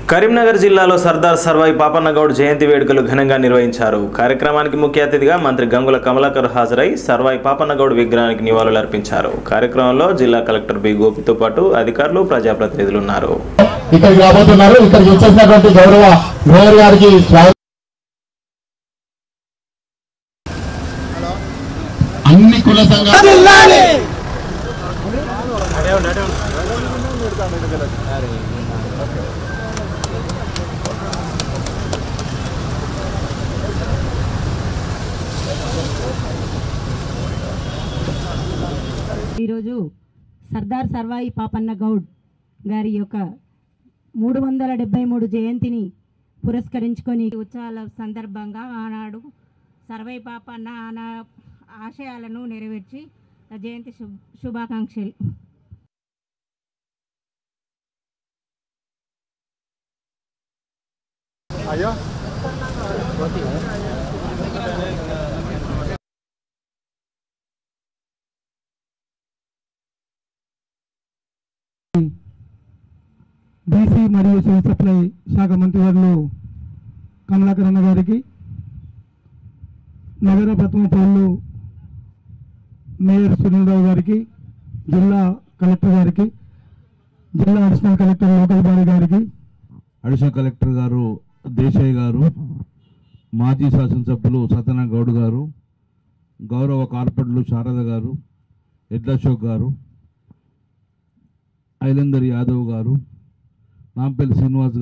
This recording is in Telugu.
కరీంనగర్ జిల్లాలో సర్దార్ సర్వాయి పాపన్నగౌడ్ జయంతి వేడుకలు ఘనంగా నిర్వహించారు కార్యక్రమానికి ముఖ్య అతిథిగా మంత్రి గంగుల కమలాకర్ హాజరై సర్వాయి పాపన్నగౌడ్ విగ్రహానికి నివాళులర్పించారు కార్యక్రమంలో జిల్లా కలెక్టర్ బి గోపితో పాటు అధికారులు ప్రజాప్రతినిధులు ఉన్నారు ఇక్కడికి రాబోతున్నారు ఇక్కడికి వచ్చేసినటువంటి గౌరవ మేయర్ గారికి స్వాగతం అన్ని కుల సంఘాలు ఈరోజు సర్దార్ సర్వాయి పాపన్న గౌడ్ గారి యొక్క మూడు వందల డెబ్బై మూడు జయంతిని పురస్కరించుకొని ఉత్సవాల సందర్భంగా ఆనాడు సర్వాయి పాపన్న ఆనా ఆశయాలను నెరవేర్చి జయంతి శుభ శుభాకాంక్షలు బీసీ మరియు సివిల్ సప్లై శాఖ మంత్రివర్యులు కమలాకర్ అన్న గారికి నగర ప్రథమ పౌరులు మేయర్ సునీల్రావు గారికి జిల్లా కలెక్టర్ గారికి జిల్లా అడిషనల్ కలెక్టర్ లోకల్ బాడీ గారికి అడిషనల్ కలెక్టర్ గారు దేశాయ్ గారు మాజీ శాసనసభ్యులు సత్యనారాయణ గౌడ్ గారు గౌరవ కార్పొరేటర్లు శారద గారు ఎడ్ల అశోక్ గారు ఐలందర్ యాదవ్ గారు నాంపల్లి శ్రీనివాస్